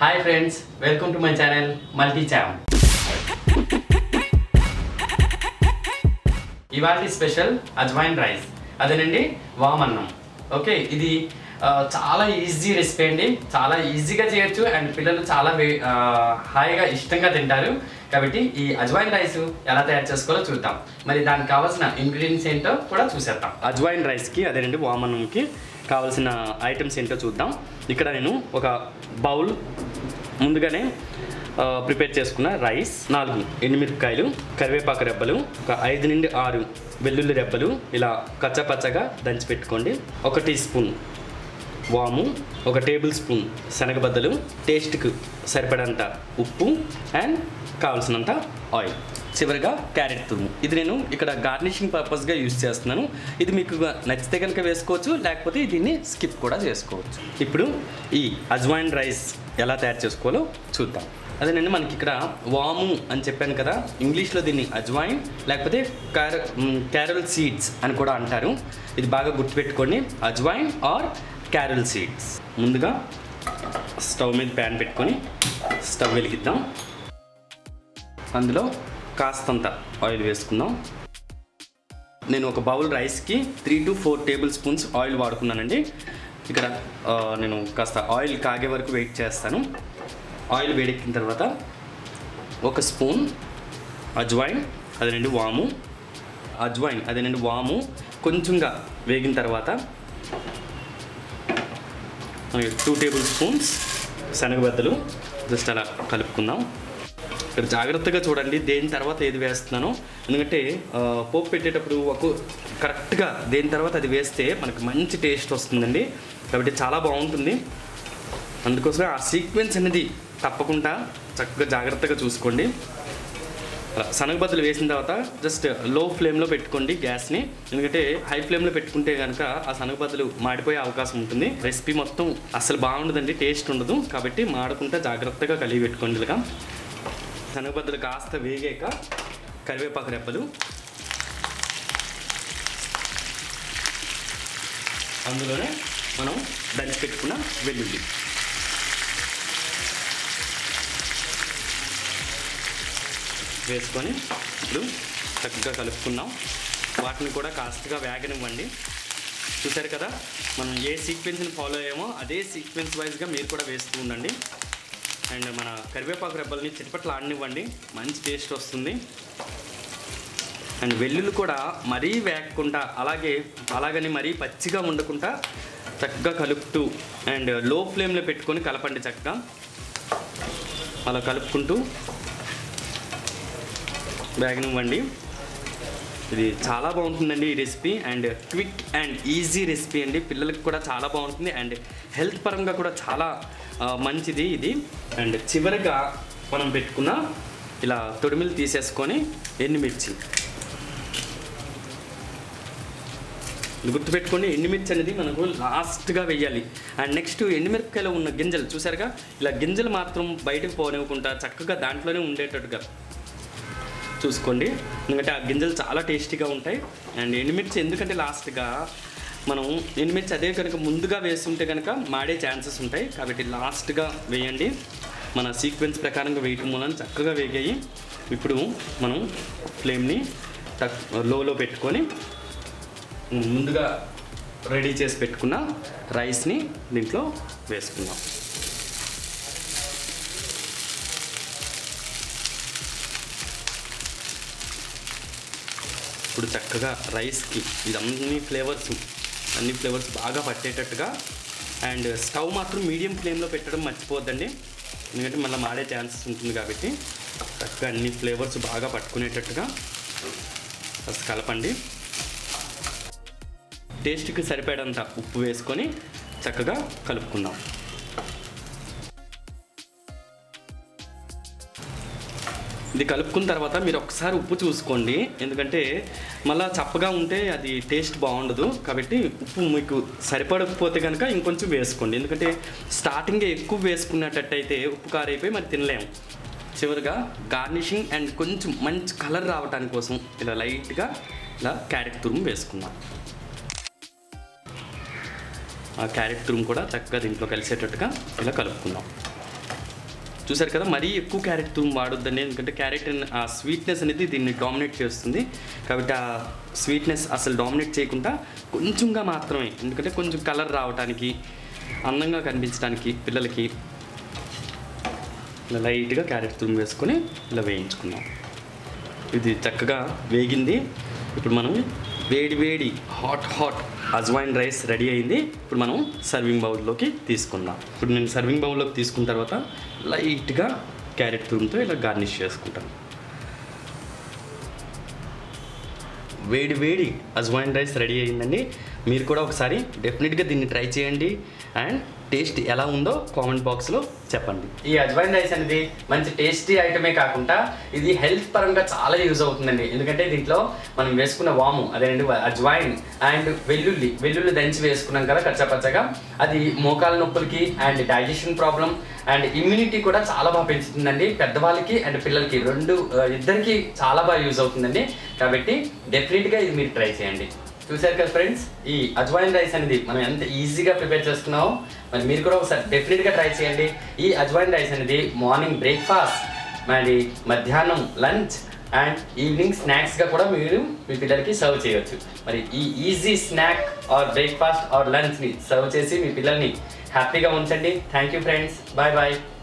hi friends welcome to my channel multi charm ఇవాళ special ajwain rice అదేనండి వామన్నం okay ఇది ఆ, చాలా ఈజీ రెసిపీ అండి చాలా ఈజీగా చేయొచ్చు అండ్ పిల్లలు చాలా వే- ఆ, హాయిగా ఇష్టంగా తింటారు కాబట్టి ఈ అజ్వైన్ రైస్ ఎలా తయారు చేసుకోవాలో చూద్దాం మరి దానికి కావాల్సిన ఇంగ్రీడియంట్స్ ఏంటో కూడా చూసేద్దాం అజ్వైన్ రైస్కి అదేనండి వామన్నంకి కావాల్సిన ఐటమ్స్ ఏంటో చూద్దాం ఇక్కడ నేను ఒక బౌల్ ముందుగానే ఆ, ప్రిపేర్ చేసుకున్న రైస్ నాలుగు ఎండుమిరపకాయలు కరివేపాకు రెబ్బలు ఒక ఐదు నుండి ఆరు వెల్లుల్లి రెబ్బలు ఇలా కచ్చపచ్చగా దంచి పెట్టుకోండి ఒక టీ స్పూన్ వాము ఒక టేబుల్ స్పూన్ శనగబద్దలు టేస్ట్కి సరిపడంత ఉప్పు అండ్ కావాల్సినంత ఆయిల్ చివరిగా క్యారెట్ తురుము ఇది నేను ఇక్కడ గార్నిషింగ్ పర్పస్గా యూజ్ చేస్తున్నాను ఇది మీకు నచ్చితే కనుక వేసుకోవచ్చు లేకపోతే దీన్ని స్కిప్ కూడా చేసుకోవచ్చు ఇప్పుడు ఈ అజ్వైన్ రైస్ ఎలా తయారు చేసుకోవాలో చూద్దాం అదేనండి మనకి ఇక్కడ వాము అని చెప్పాను కదా ఇంగ్లీష్లో దీన్ని అజ్వైన్ లేకపోతే క్యార క్యారల్ సీడ్స్ అని కూడా అంటారు ఇది బాగా గుర్తుపెట్టుకోండి అజ్వైన్ ఆర్ క్యారల్ సీడ్స్ ముందుగా స్టవ్ మీద ప్యాన్ పెట్టుకొని స్టవ్ వెలిగిద్దాం అందులో కాస్తంత ఆయిల్ వేసుకుందాం నేను ఒక బౌల్ రైస్కి three to four tablespoons oil వాడుకున్నానండి ఇక్కడ ఆ, నేను కాస్త ఆయిల్ కాగే వరకు వెయిట్ చేస్తాను ఆయిల్ వేడెక్కిన తర్వాత ఒక స్పూన్ అజ్వైన్ అదేనండి వాము అజ్వైన్ అదేనండి వాము కొంచెంగా వేగిన తర్వాత టూ టేబుల్ స్పూన్స్ శనగబద్దలు జస్ట్ అలా కలుపుకుందాం ఇక్కడ జాగ్రత్తగా చూడండి దేని తర్వాత ఏది వేస్తున్నానో ఎందుకంటే ఆ, పోపు పెట్టేటప్పుడు ఒక కరెక్ట్గా దేని తర్వాత అది వేస్తే మనకు మంచి టేస్ట్ వస్తుందండి కాబట్టి చాలా బాగుంటుంది అందుకోసమే ఆ సీక్వెన్స్ అనేది తప్పకుండా చక్కగా జాగ్రత్తగా చూసుకోండి అలా శనగబద్దలు వేసిన తర్వాత జస్ట్ లో ఫ్లేమ్లో పెట్టుకోండి గ్యాస్ని ఎందుకంటే హై ఫ్లేమ్లో పెట్టుకుంటే కనుక ఆ శనగబద్దలు మాడిపోయే అవకాశం ఉంటుంది రెసిపీ మొత్తం అసలు బాగుండదండి టేస్ట్ ఉండదు కాబట్టి మాడకుండా జాగ్రత్తగా కలిగి పెట్టుకోండి ఇలాగా శనగబద్దలు కాస్త వేగాక కరివేపాకు రెప్పలు అందులోనే మనం దంచి పెట్టుకున్న వెల్లుల్లి వేసుకొని ఇప్పుడు చక్కగా కలుపుకున్నాం వాటిని కూడా కాస్ట్గా వేగనివ్వండి చూసారు కదా మనం ఏ సీక్వెన్స్ని ఫాలో అయ్యామో అదే సీక్వెన్స్ వైజ్గా మీరు కూడా వేస్తూ ఉండండి అండ్ మన కరివేపాకు రెబ్బల్ని చిటపట్లు ఆడనివ్వండి మంచి టేస్ట్ వస్తుంది అండ్ వెల్లుల్లి కూడా మరీ వేగకుండా అలాగే అలాగని మరీ పచ్చిగా ఉండకుండా చక్కగా కలుపుతూ అండ్ లో ఫ్లేమ్లో పెట్టుకొని కలపండి చక్కగా అలా కలుపుకుంటూ వేగనివ్వండి ఇది చాలా బాగుంటుందండి ఈ recipe and quick and easy recipe అండి పిల్లలకి కూడా చాలా బాగుంటుంది అండ్ హెల్త్ పరంగా కూడా చాలా ఆ, మంచిది ఇది అండ్ చివరిగా మనం పెట్టుకున్న ఇలా తొడిమిలు తీసేసుకొని ఎండుమిర్చి ఇది గుర్తుపెట్టుకోండి ఎండుమిర్చి అనేది మనకు లాస్ట్గా వెయ్యాలి అండ్ నెక్స్ట్ ఎండుమిరపకాయలో ఉన్న గింజలు చూసారుగా ఇలా గింజలు మాత్రం బయటకు పోనివ్వకుండా చక్కగా దాంట్లోనే ఉండేటట్టుగా చూసుకోండి ఎందుకంటే ఆ గింజలు చాలా టేస్టీగా ఉంటాయి అండ్ ఎండుమిర్చి ఎందుకంటే లాస్ట్గా మనం ఎండుమిర్చి అదే కనుక ముందుగా వేస్తుంటే కనుక మాడే ఛాన్సెస్ ఉంటాయి కాబట్టి లాస్ట్గా వేయండి మన సీక్వెన్స్ ప్రకారంగా వేయటం మూలన చక్కగా వేగాయి ఇప్పుడు మనం ఫ్లేమ్ని తక్ లోలో పెట్టుకొని ముందుగా రెడీ చేసి పెట్టుకున్న రైస్ని దీంట్లో వేసుకుందాం ఇప్పుడు చక్కగా రైస్కి ఇది అన్ని ఫ్లేవర్స్ అన్ని ఫ్లేవర్స్ బాగా పట్టేటట్టుగా అండ్ స్టవ్ మాత్రం మీడియం ఫ్లేమ్లో పెట్టడం మర్చిపోద్దండి ఎందుకంటే మళ్ళీ మాడే ఛాన్సెస్ ఉంటుంది కాబట్టి చక్కగా అన్ని ఫ్లేవర్స్ బాగా పట్టుకునేటట్టుగా ఫస్ట్ కలపండి టేస్ట్కి సరిపడంత ఉప్పు వేసుకొని చక్కగా కలుపుకుందాం ఇది కలుపుకున్న తర్వాత మీరు ఒకసారి ఉప్పు చూసుకోండి ఎందుకంటే మళ్ళీ చప్పగా ఉంటే అది టేస్ట్ బాగుండదు కాబట్టి ఉప్పు మీకు సరిపడకపోతే కనుక ఇంకొంచెం వేసుకోండి ఎందుకంటే స్టార్టింగే ఎక్కువ వేసుకున్నట్టయితే ఉప్పు కారైపోయి మరి తినలేము చివరిగా గార్నిషింగ్ అండ్ కొంచెం మంచి కలర్ రావడానికి కోసం ఇలా లైట్గా ఇలా క్యారెట్ తురుము వేసుకుందాం ఆ క్యారెట్ తురుము కూడా చక్కగా దీంట్లో కలిసేటట్టుగా ఇలా కలుపుకుందాం చూసారు కదా మరీ ఎక్కువ క్యారెట్ తురుము వాడొద్దండి ఎందుకంటే క్యారెట్ ఆ స్వీట్నెస్ అనేది దీన్ని డామినేట్ చేస్తుంది కాబట్టి ఆ స్వీట్నెస్ అసలు డామినేట్ చేయకుండా కొంచెంగా మాత్రమే ఎందుకంటే కొంచెం కలర్ రావడానికి అందంగా కనిపించడానికి పిల్లలకి ఇలా లైట్గా క్యారెట్ తురుము వేసుకొని ఇలా వేయించుకుందాం ఇది చక్కగా వేగింది ఇప్పుడు మనం వేడి వేడి hot hot ajwain rice ready అయింది ఇప్పుడు మనం సర్వింగ్ బౌల్లోకి తీసుకుందాం ఇప్పుడు నేను సర్వింగ్ బౌల్లోకి తీసుకున్న తర్వాత లైట్గా క్యారెట్ తురుముతో ఇలా గార్నిష్ చేసుకుంటాను వేడి వేడి అజ్వైన్ రైస్ రెడీ అయిందండి మీరు కూడా ఒకసారి డెఫినెట్గా దీన్ని ట్రై చేయండి అండ్ టేస్ట్ ఎలా ఉందో కామెంట్ బాక్స్లో చెప్పండి ఈ అజ్వైన్ రైస్ అనేది మంచి టేస్టీ ఐటమే కాకుండా ఇది హెల్త్ పరంగా చాలా యూజ్ అవుతుందండి ఎందుకంటే దీంట్లో మనం వేసుకున్న వాము అదేనండి అజ్వైన్ అండ్ వెల్లుల్లి వెల్లుల్లి దంచి వేసుకున్నాం కదా కచ్చపచ్చగా అది మోకాల నొప్పులకి and digestion problem and immunity కూడా చాలా బాగా పెంచుతుందండి పెద్దవాళ్ళకి అండ్ పిల్లలకి రెండు ఆ, ఇద్దరికి చాలా బాగా యూజ్ అవుతుందండి కాబట్టి డెఫినెట్గా ఇది మీరు ట్రై చేయండి చూసారు కదా ఫ్రెండ్స్ ఈ అజ్వైన్ రైస్ అనేది మనం ఎంత ఈజీగా ప్రిపేర్ చేసుకున్నామో మరి మీరు కూడా ఒకసారి డెఫినెట్గా ట్రై చేయండి ఈ అజ్వైన్ రైస్ అనేది మార్నింగ్ బ్రేక్ఫాస్ట్ మరి మధ్యాహ్నం లంచ్ అండ్ ఈవినింగ్ స్నాక్స్గా కూడా మీరు మీ పిల్లలకి సర్వ్ చేయొచ్చు మరి ఈ easy snack or breakfast or లంచ్ని సర్వ్ చేసి మీ పిల్లల్ని హ్యాపీగా ఉంచండి thank you friends bye bye